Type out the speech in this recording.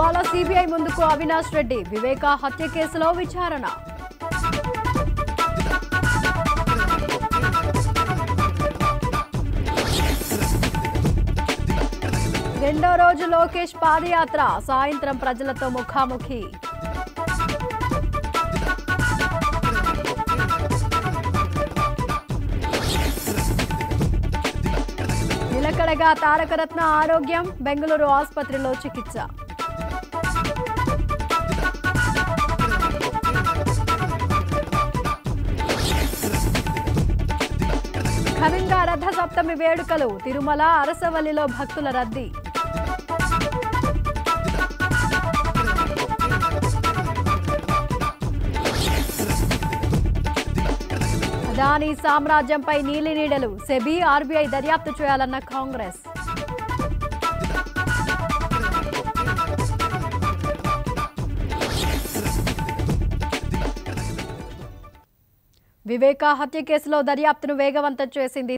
ఇవాళ సిబిఐ ముందుకు అవినాష్ రెడ్డి వివేక హత్య కేసులో విచారణ రెండో రోజు లోకేష్ పాదయాత్ర సాయంత్రం ప్రజలతో ముఖాముఖి నిలకడగా తారకరత్న ఆరోగ్యం బెంగళూరు ఆసుపత్రిలో చికిత్స ఘనంగా రథ సప్తమి వేడుకలు తిరుమల అరసవల్లిలో భక్తుల రద్దీ అదానీ సామ్రాజ్యంపై నీలి నీడలు సెబీ ఆర్బీఐ దర్యాప్తు చేయాలన్న కాంగ్రెస్ వివేక హత్య కేసులో దర్యాప్తును వేగవంతం చేసింది